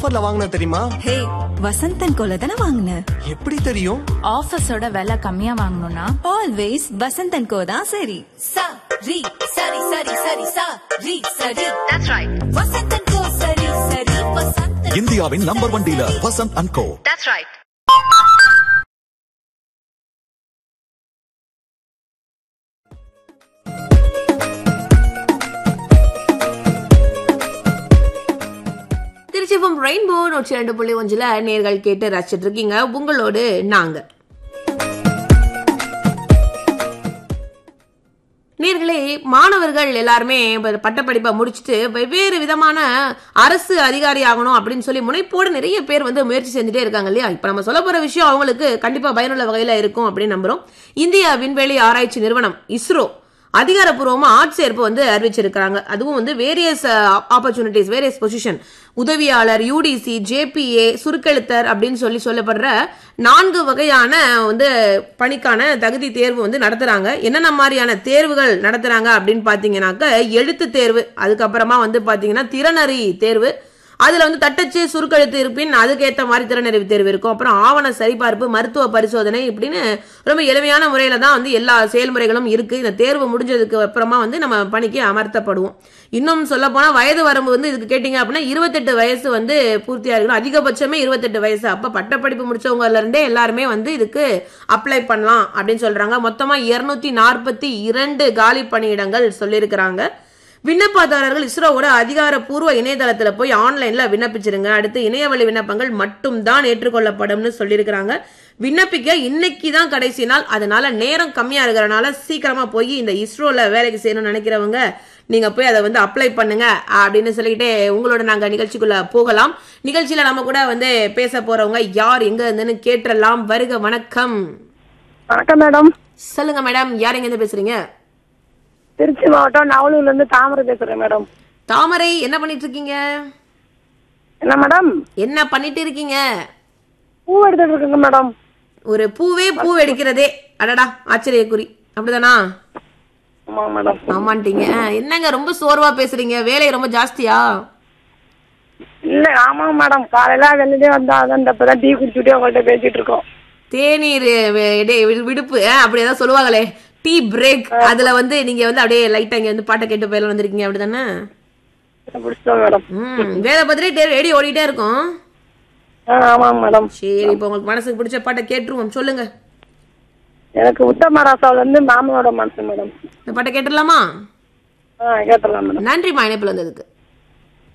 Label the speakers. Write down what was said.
Speaker 1: ஆஃபர்ல வாங்கின தெரியுமா
Speaker 2: ஹே வசந்தன் கோல தானே வாங்கின
Speaker 1: எப்படி தெரியும்
Speaker 3: ஆஃபீஸோட விலை கம்மியா வாங்கணும்னா
Speaker 2: ஆல்வேஸ் வசந்தன் கோ தான் சரி
Speaker 4: sa ri sari sari sari sa ri sari that's right vasantan ko sari sari vasantan
Speaker 5: இந்தியாவின் number one dealer Vasanth and co
Speaker 4: that's right
Speaker 6: திருச்சிபம் ரெயின்போ நூற்றி ரெண்டு புள்ளி ஒஞ்சுல நேர்கள் கேட்டு ரசிச்சிட்டு இருக்கீங்க உங்களோடு நாங்க நேர்களே மாணவர்கள் எல்லாருமே இப்ப பட்டப்படிப்பை முடிச்சுட்டு வெவ்வேறு விதமான அரசு அதிகாரி ஆகணும் அப்படின்னு சொல்லி முனைப்போடு நிறைய பேர் வந்து முயற்சி செஞ்சுட்டே இருக்காங்க இல்லையா இப்ப நம்ம சொல்ல போற விஷயம் அவங்களுக்கு கண்டிப்பா பயனுள்ள வகையில இருக்கும் அப்படின்னு நம்புறோம் இந்திய விண்வெளி ஆராய்ச்சி நிறுவனம் இஸ்ரோ அதிகாரப்பூர்வமா ஆட்சேர்ப்பு வந்து அறிவிச்சிருக்காங்க அதுவும் வந்து வேரியஸ் ஆப்பர்ச்சுனிட்டிஸ் வேரியஸ் பொசிஷன் உதவியாளர் யூடிசி ஜேபிஏ சுருக்கெழுத்தர் அப்படின்னு சொல்லி சொல்லப்படுற நான்கு வகையான வந்து பணிக்கான தகுதி தேர்வு வந்து நடத்துறாங்க என்னென்ன மாதிரியான தேர்வுகள் நடத்துறாங்க அப்படின்னு பாத்தீங்கன்னாக்க எழுத்து தேர்வு அதுக்கப்புறமா வந்து பாத்தீங்கன்னா திறனறி தேர்வு அதுல வந்து தட்டச்சு சுருக்கெழுத்து இருப்பின் அதுக்கேற்ற மாதிரி திறனறிவு தேர்வு இருக்கும் அப்புறம் ஆவண சரிபார்ப்பு மருத்துவ பரிசோதனை இப்படின்னு ரொம்ப எளிமையான முறையில தான் வந்து எல்லா செயல்முறைகளும் இருக்கு இந்த தேர்வு முடிஞ்சதுக்கு அப்புறமா வந்து நம்ம பணிக்கு அமர்த்தப்படுவோம் இன்னும் சொல்ல போனா வயது வரம்பு வந்து இதுக்கு கேட்டீங்க அப்படின்னா இருபத்தெட்டு வயசு வந்து பூர்த்தியா இருக்கணும் அதிகபட்சமே இருபத்தெட்டு வயசு அப்ப பட்டப்படிப்பு முடிச்சவங்கல இருந்தே எல்லாருமே வந்து இதுக்கு அப்ளை பண்ணலாம் அப்படின்னு சொல்றாங்க மொத்தமா இருநூத்தி நாற்பத்தி இரண்டு காலி பணியிடங்கள் சொல்லியிருக்கிறாங்க விண்ணப்பதாரர்கள் இஸ்ரோவோட அதிகாரப்பூர்வ இணையதளத்துல போய் ஆன்லைன்ல விண்ணப்பிச்சிருங்க அடுத்து இணையவழி விண்ணப்பங்கள் மட்டும்தான் ஏற்றுக்கொள்ளப்படும்னு சொல்லியிருக்கிறாங்க விண்ணப்பிக்க இன்னைக்கு தான் கடைசி நாள் அதனால நேரம் கம்மியா இருக்கிறனால சீக்கிரமா போய் இந்த இஸ்ரோல வேலைக்கு செய்யணும்னு நினைக்கிறவங்க நீங்க போய் அதை வந்து அப்ளை பண்ணுங்க அப்படின்னு சொல்லிக்கிட்டே உங்களோட நாங்க நிகழ்ச்சிக்குள்ள போகலாம் நிகழ்ச்சியில நம்ம கூட வந்து பேச போறவங்க யார் எங்க இருந்துன்னு கேட்டுறலாம் வருக வணக்கம்
Speaker 7: வணக்கம் மேடம்
Speaker 6: சொல்லுங்க மேடம் யார் எங்க இருந்து பேசுறீங்க
Speaker 7: திருச்சி மாவட்டம் நவலூர்ல இருந்து தாமரை பேசுறேன் மேடம்
Speaker 6: தாமரை என்ன பண்ணிட்டு இருக்கீங்க
Speaker 7: என்ன மேடம்
Speaker 6: என்ன பண்ணிட்டு இருக்கீங்க
Speaker 7: பூ எடுத்துட்டு இருக்குங்க மேடம்
Speaker 6: ஒரு பூவே பூ வெடிக்கிறதே அடடா ஆச்சரியக்குறி அப்படிதானா
Speaker 7: ஆமா மேடம்
Speaker 6: ஆமான்ட்டீங்க ஆ, என்னங்க ரொம்ப சோர்வா பேசுறீங்க வேலை ரொம்ப ஜாஸ்தியா
Speaker 7: இல்ல ஆமாங்க மேடம் காலையில வெளிலே வந்தா அதான் இந்த இப்பதான் டீ குடிச்சுட்டே உங்கள்ட்ட பேசிட்டு இருக்கோம்
Speaker 6: தேநீர் வே- இடை- வி- விடுப்பு ஆ, அப்படி ஏதாவது சொல்லுவாங்களே டீ பிரேக் அதுல வந்து நீங்க வந்து அப்படியே லைட்டா இங்க வந்து பாட்டை கேட்டு போயில வந்திருக்கீங்க அப்படிதானே
Speaker 7: பிடிச்சிட்டோம் மேடம்
Speaker 6: ம் வேலை பார்த்துட்டே ரேடியோ ஓடிட்டே இருக்கும்
Speaker 7: ஆ ஆமாங்க மேடம்
Speaker 6: சரி இப்போ உங்களுக்கு மனசுக்கு பிடிச்ச பாட்டை கேட்டுருவோம் சொல்லுங்க
Speaker 7: எனக்கு உத்தம ராசாவில இருந்து மாமனோட மனசு மேடம்
Speaker 6: இந்த பாட்டை கேட்டுடலாமா
Speaker 7: ஆ கேட்டுடலாம் மேடம்
Speaker 6: நன்றிம்மா இணைப்புல வந்ததுக்கு